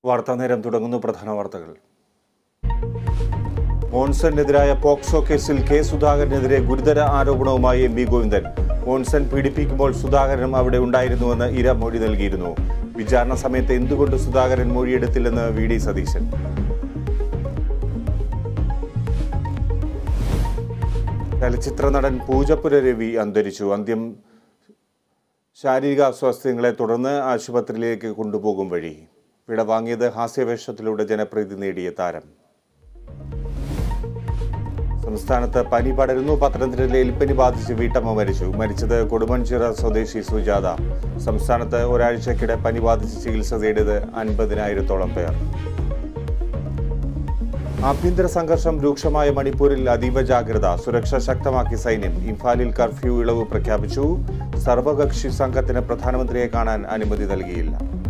വാർത്താ നേരം തുടങ്ങുന്നു പ്രധാന വാർത്തകൾ മോൺസണിനെതിരായ പോക്സോ കേസിൽ കെ സുധാകരനെതിരെ ഗുരുതര ആരോപണവുമായി എം വി ഗോവിന്ദൻ മോൺസൺ പീഡിപ്പിക്കുമ്പോൾ സുധാകരനും അവിടെ ഉണ്ടായിരുന്നുവെന്ന് ഇര മൊഴി നൽകിയിരുന്നു വിചാരണ സമയത്ത് എന്തുകൊണ്ട് സുധാകരൻ മൊഴിയെടുത്തില്ലെന്ന് വി ഡി സതീശൻ ചലച്ചിത്ര നടൻ പൂജപ്പുര രവി അന്തരിച്ചു അന്ത്യം ശാരീരിക അസ്വാസ്ഥ്യങ്ങളെ തുടർന്ന് ആശുപത്രിയിലേക്ക് കൊണ്ടുപോകും വഴി വിട വാങ്ങിയത് ഹാസ്യവേഷത്തിലൂടെ ജനപ്രീതി നേടിയ താരം സംസ്ഥാനത്ത് പനി പടരുന്നു പത്തനംതിട്ടയിൽ എലിപ്പനി ബാധിച്ച് വീട്ടമ്മ മരിച്ചു മരിച്ചത് കൊടുമൺചിറ സ്വദേശി സുജാത സംസ്ഥാനത്ത് ഒരാഴ്ചക്കിടെ പനി ബാധിച്ച് ചികിത്സ തേടിയത് അൻപതിനായിരത്തോളം പേർ ആഭ്യന്തര സംഘർഷം രൂക്ഷമായ മണിപ്പൂരിൽ അതീവ ജാഗ്രത സുരക്ഷ ശക്തമാക്കി സൈന്യം ഇംഫാലിൽ കർഫ്യൂ ഇളവ് പ്രഖ്യാപിച്ചു സർവകക്ഷി സംഘത്തിന് പ്രധാനമന്ത്രിയെ കാണാൻ അനുമതി നൽകിയില്ല